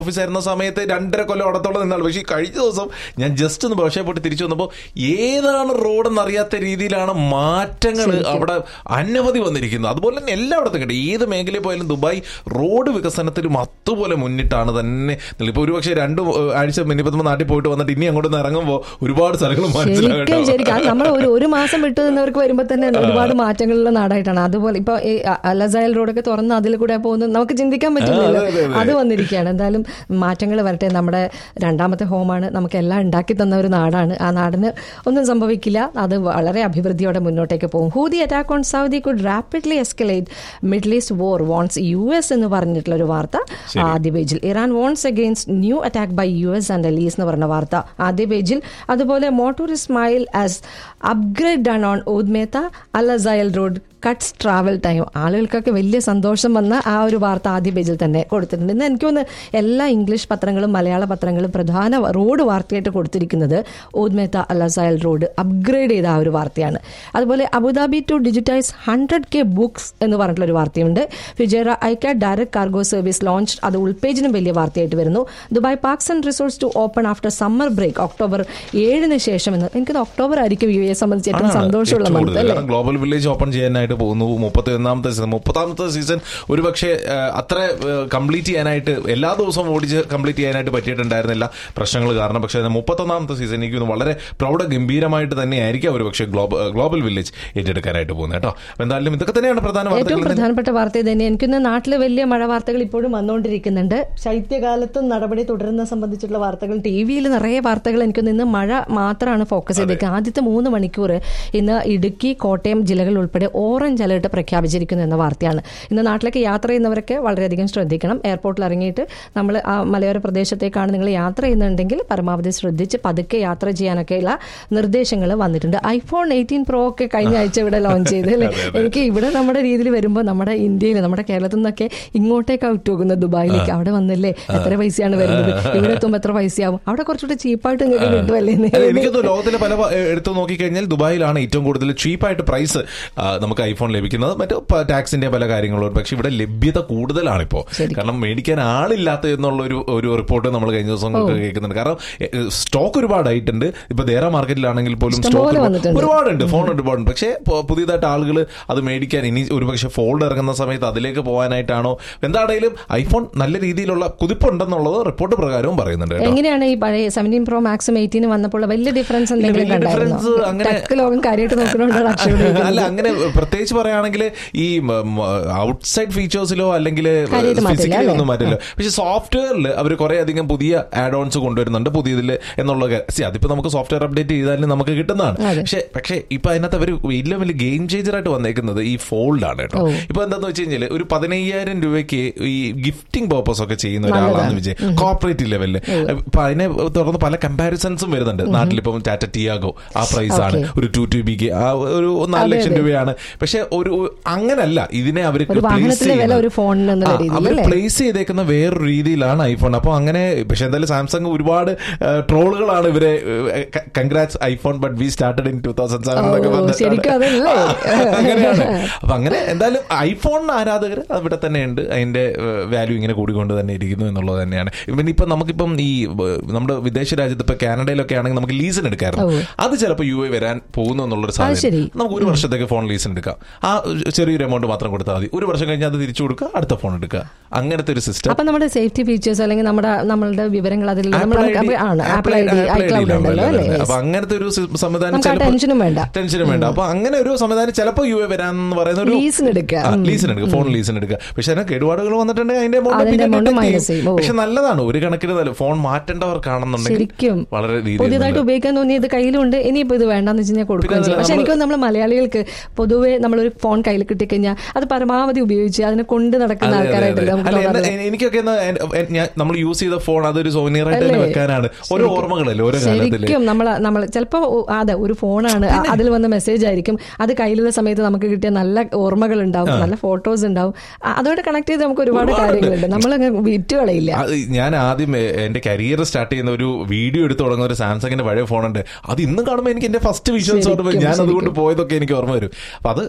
Office ആയിരുന്ന സമയത്ത് രണ്ടര കൊല്ലം അടത്തോളം നിന്നാണ് പക്ഷേ ഈ കഴിഞ്ഞ ദിവസം ഞാൻ ജസ്റ്റ് ഒന്ന് പക്ഷേ പോയിട്ട് തിരിച്ചു വന്നപ്പോൾ ഏതാണ് റോഡെന്ന് അറിയാത്ത രീതിയിലാണ് മാറ്റങ്ങൾ അവിടെ അനവധി വന്നിരിക്കുന്നത് അതുപോലെ തന്നെ എല്ലായിടത്തും കേട്ടോ ഏത് മേഖലയിൽ പോയാലും ദുബായ് റോഡ് വികസനത്തിലും അതുപോലെ മുന്നിട്ടാണ് തന്നെ ഇപ്പോൾ ഒരുപക്ഷെ രണ്ട് ആഴ്ച മിനിപ്പത്തുമ്പോൾ നാട്ടിൽ പോയിട്ട് വന്നിട്ട് ഇനി അങ്ങോട്ട് നിന്ന് ഇറങ്ങുമ്പോൾ ഒരുപാട് സ്ഥലങ്ങൾ മനസ്സിലാവും ശരിക്കും ശരിക്കും അത് നമ്മൾ ഒരു ഒരു മാസം വിട്ടു നിന്നവർക്ക് വരുമ്പോൾ തന്നെ ഒരുപാട് മാറ്റങ്ങളുള്ള നാടായിട്ടാണ് അതുപോലെ ഇപ്പൊ ഈ അലസയൽ റോഡൊക്കെ തുറന്ന് അതിൽ കൂടെ പോകുന്നത് നമുക്ക് ചിന്തിക്കാൻ പറ്റില്ലല്ലോ അതെ, അതെ, അതെ. അത് വന്നിരിക്കുകയാണ് എന്തായാലും മാറ്റങ്ങൾ വരട്ടെ നമ്മുടെ രണ്ടാമത്തെ ഹോമാണ് നമുക്ക് എല്ലാം ഉണ്ടാക്കി തന്ന ഒരു നാടാണ് ആ നാടിന് ഒന്നും സംഭവിക്കില്ല അത് വളരെ അഭിവൃദ്ധിയോടെ മുന്നോട്ടേക്ക് പോകും Houthi attack on Saudi could rapidly escalate middle east war warns U S എന്ന് പറഞ്ഞിട്ടുള്ള ഒരു വാർത്ത ആദ്യ പേജിൽ Iran warns against new attack by U S and allies എന്ന് പറഞ്ഞ വാർത്ത ആദ്യ പേജിൽ അതുപോലെ motor Ismail as upgrade done on ഉദ്മേത്ത അലസയൽ റോഡ് കട്ട്സ് ട്രാവൽ ടൈം ആളുകൾക്കൊക്കെ വലിയ സന്തോഷം വന്ന ആ ഒരു വാർത്ത ആദ്യ പേജിൽ തന്നെ കൊടുത്തിട്ടുണ്ട് ഇന്ന് എനിക്ക് തോന്നുന്നു എല്ലാ ഇംഗ്ലീഷ് പത്രങ്ങളും മലയാള പത്രങ്ങളും പ്രധാന റോഡ് വാർത്തയായിട്ട് കൊടുത്തിരിക്കുന്നത് ഓദ്മേത്ത അലസയൽ റോഡ് അപ്ഗ്രേഡ് ചെയ്ത ആ ഒരു വാർത്തയാണ് അതുപോലെ Abu Dhabi to digitise hundred K books എന്ന് പറഞ്ഞിട്ടുള്ള ഒരു വാർത്തയുണ്ട് ഫിജേറ ഐക്ക ഡയറക്ട് കാർഗോ സർവീസ് ലോഞ്ച് അത് ഉൾപേജിനും വലിയ വാർത്തയായിട്ട് വരുന്നു Dubai parks and resorts to open after summer break October ഏഴിന് ശേഷം എന്ന് എനിക്ക് ഒക്ടോബർ ആയിരിക്കും യു എ സംബന്ധിച്ച് ഏറ്റവും ആണ് സന്തോഷമുള്ള ഏറ്റവും മന്ത് കൂടുതൽ. അല്ലേ കാരണം ഗ്ലോബൽ വില്ലേജ് ഓപ്പൺ ചെയ്യാനായിട്ട് പോകുന്നു മുപ്പത്തി ഒന്നാമത്തെ സീസൺ മുപ്പത്താമത്തെ സീസൺ ഒരു പക്ഷേ അത്ര കംപ്ലീറ്റ് ചെയ്യാനായിട്ട് എല്ലാ ദിവസവും ഓടിച്ച് കംപ്ലീറ്റ് ചെയ്യാനായിട്ട് പറ്റിയിട്ടുണ്ടായിരുന്നില്ല പ്രശ്നങ്ങൾ കാരണം പക്ഷേ മുപ്പത്തൊന്നാമത്തെ സീസൺ എനിക്ക് തോന്നുന്നു വളരെ പ്രൗഢ ഗംഭീരമായിട്ട് തന്നെ ആയിരിക്കും ഒരു പക്ഷേ ഗ്ലോബൽ വില്ലേജ് ഏറ്റെടുക്കാനായിട്ട് പോകുന്നത് കേട്ടോ അപ്പൊ എന്തായാലും ഇതൊക്കെ തന്നെയാണ് പ്രധാന ഏറ്റവും വാർത്തകൾ പ്രധാനപ്പെട്ട വാർത്ത ഇത് തന്നെ എനിക്കൊന്ന് നാട്ടിൽ വലിയ മഴ വാർത്തകൾ ഇപ്പോഴും വന്നുകൊണ്ടിരിക്കുന്നുണ്ട് ശൈത്യകാലത്തും നടപടി തുടരുന്ന സംബന്ധിച്ചുള്ള വാർത്തകൾ ടി വിയിൽ നിറയെ വാർത്തകൾ എനിക്കൊന്ന് ഇന്ന് മഴ മാത്രമാണ് ഫോക്കസ് ചെയ്തേക്കുന്നത് ആദ്യത്തെ മൂന്ന് മണിക്കൂർ ഇന്ന് ഇടുക്കി കോട്ടയം ജില്ലകൾ ഉൾപ്പെടെ ഓറഞ്ച് അലേർട്ട് പ്രഖ്യാപിച്ചിരിക്കുന്നു എന്ന വാർത്തയാണ് ഇന്ന് നാട്ടിലേക്ക് യാത്ര ചെയ്യുന്നവരൊക്കെ വളരെയധികം ശ്രദ്ധിക്കണം എയർപോർട്ടിൽ ഇറങ്ങിയിട്ട് നമ്മൾ ആ മലയോര പ്രദേശത്തേക്കാണ് നിങ്ങൾ യാത്ര ചെയ്യുന്നുണ്ടെങ്കിൽ പരമാവധി ശ്രദ്ധിച്ച് പതുക്കെ യാത്ര ചെയ്യാനൊക്കെയുള്ള നിർദ്ദേശങ്ങൾ വന്നിട്ടുണ്ട് ഐഫോൺ എയ്റ്റീൻ പ്രോ ഒക്കെ കഴിഞ്ഞ ആഴ്ച ഇവിടെ ലോഞ്ച് ചെയ്ത് അല്ലേ എനിക്ക് ഇവിടെ നമ്മുടെ രീതിയിൽ വരുമ്പോൾ നമ്മുടെ ഇന്ത്യയിൽ നമ്മുടെ കേരളത്തിൽ നിന്നൊക്കെ ഇങ്ങോട്ടേക്കാണ് വിട്ടുപോകുന്നത് ദുബായിലേക്ക് അവിടെ വന്നില്ലേ എത്ര പൈസയാണ് വരുന്നത് ഇവിടെ എത്തുമ്പോൾ എത്ര പൈസയാവും അവിടെ കുറച്ചുകൂടെ ചീപ്പായിട്ട് നിങ്ങൾക്ക് കിട്ടുമല്ലേ എന്ന് അല്ല, എനിക്ക് തോന്നുന്നു ലോകത്തിലെ പല പ- എടുത്തു നോക്കിക്കഴിഞ്ഞാൽ ദുബായിലാണ് ഏറ്റവും കൂടുതൽ ചീപ്പായിട്ട് പ്രൈസ് നമുക്ക് ഐഫോൺ ലഭിക്കുന്നത് മറ്റു പ- ടാക്സിന്റെ പല കാര്യങ്ങളും പക്ഷെ ഇവിടെ ലഭ്യത കൂടുതലാണ് ഇപ്പോൾ കാരണം മേടിക്കാൻ ആളില്ലാത്ത എന്നുള്ള ഒരു ഒരു റിപ്പോർട്ട് നമ്മൾ കഴിഞ്ഞ ദിവസം കേൾക്കുന്നുണ്ട് കാരണം സ്റ്റോക്ക് ഒരുപാടായിട്ടുണ്ട് ഇപ്പൊ ദേറ മാർക്കറ്റിലാണെങ്കിൽ പോലും ഇഷ്ടംപോലെ സ്റ്റോക്ക് വന്നിട്ടുണ്ട്. ഒരുപാടുണ്ട് ഫോൺ ഒരുപാടുണ്ട് പക്ഷേ പ- പുതിയതായിട്ട് ആളുകൾ അത് മേടിക്കാൻ ഇനി ഒരുപക്ഷെ ഫോൾഡ് ഇറങ്ങുന്ന സമയത്ത് അതിലേക്ക് പോകാനായിട്ടാണോ എന്താണെങ്കിലും ഐഫോൺ നല്ല രീതിയിലുള്ള കുതിപ്പുണ്ടെന്നുള്ളത് റിപ്പോർട്ട് പ്രകാരവും പറയുന്നുണ്ട് കേട്ടോ എങ്ങനെയാണ് ഈ പഴയ സെവൻറ്റീൻ പ്രോ മാക്സും എയ്റ്റീനും വന്നപ്പോൾ വലിയ ഡിഫറൻസ് എന്തെങ്കിലും വലിയ കണ്ടായിരുന്നോ difference അങ്ങനെ- ടെക് ലോകം കാര്യമായിട്ട് നോക്കുന്നതുകൊണ്ടാണ് അക്ഷരം അല്ല അങ്ങനെ പ്രത്യേകിച്ച് പറയുകയാണെങ്കിൽ ഈ ഔട്ട്സൈഡ് ഫീച്ചേഴ്സിലോ അല്ലെങ്കിൽ കാര്യമായിട്ട് മാറ്റില്ല, ഫിസിക്കലി അല്ലേ? ഒന്നും മാറ്റില്ല പക്ഷെ സോഫ്റ്റ്വെയറിൽ അവർ കുറെ അധികം പുതിയ ആഡ് ഓൺസ് കൊണ്ടുവരുന്നുണ്ട് പുതിയതിൽ എന്നുള്ള സി അതിപ്പോ നമുക്ക് സോഫ്റ്റ്വെയർ അപ്ഡേറ്റ് ചെയ്താലും നമുക്ക് കിട്ടുന്നതാണ് അതെ. പക്ഷെ പക്ഷേ ഇപ്പൊ അതിനകത്ത് അവർ വലിയ വലിയ ഗെയിം ചേഞ്ചർ ആയിട്ട് വന്നേക്കുന്നത് ഈ ഫോൾഡ് ആണ് കേട്ടോ ഓ. ഇപ്പൊ എന്താന്ന് വെച്ച് കഴിഞ്ഞാൽ ഒരു പതിനയ്യായിരം രൂപയ്ക്ക് ഈ ഗിഫ്റ്റിംഗ് പർപ്പസ് ഒക്കെ ചെയ്യുന്ന ഒരാളാണെന്ന് വിജയ് കോർപ്പറേറ്റ് ലെവലില് ഇപ്പൊ അതിനെ തുടർന്ന് പല കമ്പാരിസൺസും വരുന്നുണ്ട് നാട്ടിലിപ്പം ടാറ്റ ടിയാഗോ ആ പ്രൈസ് ആണ് Okay. ഒരു ടു ടു ബിക്ക് ആ ഒരു നാല് അതെ, ലക്ഷം അതെ. രൂപയാണ് പക്ഷെ ഒരു അങ്ങനല്ല ഇതിനെ അവർ ഒരു വാഹനത്തിന്റെ വില ഒരു ഫോണിന് എന്നുള്ള രീതിയിൽ അവർ അല്ലേ പ്ലേസ് ചെയ്തേക്കുന്ന വേറൊരു രീതിയിലാണ് ഐഫോൺ അപ്പൊ അങ്ങനെ പക്ഷെ എന്തായാലും സാംസങ് ഒരുപാട് ട്രോളുകളാണ് ഇവരെ congrats iPhone but we started in two thousand seven എന്നൊക്കെ ഓ, പറഞ്ഞിട്ടാണ്. ശരിക്കും അതല്ലേ? അങ്ങനെയാണ് അപ്പൊ അങ്ങനെ എന്തായാലും ഐഫോൺ ആരാധകർ അവിടെ തന്നെ ഉണ്ട് അതിന്റെ വാല്യൂ ഇങ്ങനെ കൂടിക്കൊണ്ട് തന്നെ ഇരിക്കുന്നു എന്നുള്ളത് തന്നെയാണ് പിന്നെ ഇപ്പൊ നമുക്കിപ്പം ഈ ഏഹ്, നമ്മുടെ വിദേശ രാജ്യത്ത് ഇപ്പൊ കാനഡയിലൊക്കെ ആണെങ്കിൽ നമുക്ക് ലീസിന് എടുക്കാറുണ്ട് ഓ. അത് ചിലപ്പോൾ യു എ വരാൻ പോകുന്നു എന്നുള്ളൊരു ശരി. സാധ്യത നമുക്ക് ഒരു വർഷത്തേക്ക് ഫോൺ ലീസിന് എടുക്കാം ആ ചെറിയൊരു എമൗണ്ട് മാത്രം കൊടുത്താൽ മതി ഒരു വർഷം കഴിഞ്ഞാൽ അത് തിരിച്ചു കൊടുക്കുക അടുത്ത ഫോൺ എടുക്കുക അങ്ങനത്തെ ഒരു സിസ്റ്റം അപ്പൊ നമ്മുടെ സേഫ്റ്റി ഫീച്ചേഴ്സ് അല്ലെങ്കിൽ നമ്മുടെ നമ്മളുടെ വിവരങ്ങൾ അതിൽ നമ്മൾ Apple ID ആണ് Apple I D Apple ID iCloud ലാണ് ഉണ്ടല്ലോ അല്ലേ വരുന്നത്. അപ്പൊ അങ്ങനത്തെ ഒരു സി- സംവിധാനം നമുക്ക് ആ ചിലപ്പോ- ടെൻഷനും വേണ്ട. ടെൻഷനും വേണ്ട അപ്പൊ അങ്ങനെ ഒരു സംവിധാനം ചിലപ്പോൾ യു എ വരാന്ന് പറയുന്ന ഒരു ലീസിന് എടുക്കുക. ആ, ഉം. ലീസിന് എടുക്കുക ഫോൺ ലീസിന് എടുക്കുക പക്ഷെ അതിന് കേടുപാടുകൾ വന്നിട്ടുണ്ടെങ്കിൽ അതിന്റെ amount അതിന്റെ പിന്നെ amount detect minus ചെയ്യും. ചെയ്യും. ഓ. പക്ഷെ നല്ലതാണ് ഒരു കണക്കിന് നല്ല ഫോൺ മാറ്റേണ്ടവർക്കാണെന്നുണ്ടെങ്കിൽ ശരിക്കും വളരെ രീതിയിൽ പുതിയതായിട്ട് ഉപയോഗിക്കാൻ തോന്നിയത് കയ്യിലുണ്ട് ഇനിയിപ്പോ ഇത് വേണ്ടെന്ന് വെച്ച് കഴിഞ്ഞാൽ കൊടുക്കുകയും പിന്നെ ചെയ്യും പക്ഷെ നമ്മള് എനിക്ക് നമ്മൾ മലയാളികൾക്ക് പൊതുവെ നമ്മളൊരു ഫോൺ കയ്യിൽ കിട്ടിക്കഴിഞ്ഞാൽ അത് പരമാവധി ഉപയോഗിച്ച് അതിനെ കൊണ്ട് നടക്കുന്ന അതെ, അതെ, ആൾക്കാരായിട്ടല്ലേ അതെ. നമുക്ക് അല്ല, തോന്നാറുള്ളത്. എന്ന- എനിക്കൊക്കെ എന്നാ എൻ- എൻ- ഞാൻ- നമ്മൾ യൂസ് ചെയ്ത ഫോൺ അതൊരു സോനിയർ ആയിട്ട് തന്നെ അല്ലേ? വെക്കാനാണ് ഓരോ ഓർമ്മകളല്ലേ ഓരോ കാലത്തില് ശരിക്കും നമ്മൾ നമ്മൾ ചിലപ്പോൾ അതെ ഒരു ഫോണാണ് അതിൽ വന്ന മെസ്സേജ് ആയിരിക്കും അത് കയ്യിലുള്ള സമയത്ത് നമുക്ക് കിട്ടിയ നല്ല ഓർമ്മകൾ ഉണ്ടാവും നല്ല ഫോട്ടോസ് ഉണ്ടാവും അ- അതോടെ കണക്ട് ചെയ്ത് നമുക്ക് ഒരുപാട് ഒരുപാടുണ്ട്. കാര്യങ്ങളുണ്ട് നമ്മൾ വിറ്റ് കളയില്ല അത് ഞാൻ ആദ്യം എ- എന്റെ കരിയർ സ്റ്റാർട്ട് ചെയ്യുന്ന ഒരു വീഡിയോ എടുത്ത് തുടങ്ങുന്ന ഒരു സാംസങ്ങിന്റെ പഴയ ഫോണുണ്ട് അത് ഇന്നും കാണുമ്പോൾ എനിക്ക് എന്റെ ഫസ്റ്റ് വിഷ്വൽസ് ഓർമ്മ വരും. ശരിക്കും, ഞാൻ അതുകൊണ്ട് ശരിക്കും. പോയതൊക്കെ എനിക്ക് ഓർമ്മ വരും അപ്പൊ അത്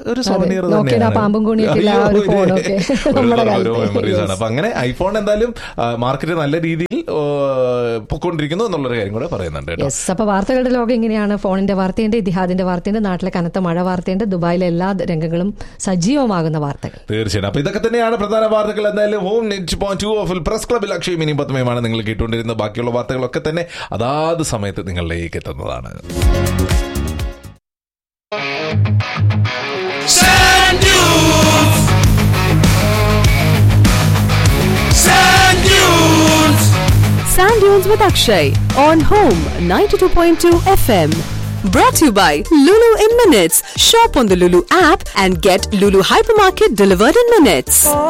ഒരു സോനിയർ നോക്കിയയുടെ ആ പാമ്പും കൂണിയൊക്കെയുള്ള ആ ഒരു ഫോണൊക്കെ നമ്മുടെ കാലത്തെ. മെമ്മറീസ് ആണ് Yes. അപ്പൊ അങ്ങനെ ഐഫോൺ എന്തായാലും മാർക്കറ്റ് നല്ല രീതിയിൽ ആ, പൊക്കോണ്ടിരിക്കുന്നു എന്നുള്ളൊരു കാര്യം കൂടെ പറയുന്നുണ്ട് കേട്ടോ യെസ് അപ്പൊ വാർത്തകളുടെ ലോകം ഇങ്ങനെയാണ് ഫോണിന്റെ വാർത്തയുണ്ട് ഇതിഹാദിന്റെ വാർത്തയുണ്ട് നാട്ടിലെ കനത്ത മഴ വാർത്തയുണ്ട് ദുബായിലെ എല്ലാ രംഗങ്ങളും സജീവമാകുന്ന വാർത്തകൾ തീർച്ചയായും അപ്പൊ ഇതൊക്കെ തന്നെയാണ് പ്രധാന വാർത്തകൾ എന്തായാലും ഹോം നെറ്റ് പോയിന്റ് ടു ഓഫിൽ പ്രസ് ക്ലബിൽ അക്ഷയ് മിനി പത്മയുമാണ് നിങ്ങൾ കേട്ടുകൊണ്ടിരുന്നത് ബാക്കിയുള്ള വാർത്തകളൊക്കെ തന്നെ അതാത് സമയത്ത് നിങ്ങളിലേക്ക് എത്തുന്നതാണ് Sand dunes. Sand dunes. Sand Dunes with Akshay on Home 92.2 FM. Brought to you by Lulu in Minutes. Shop on the Lulu app and get Lulu Hypermarket delivered in minutes.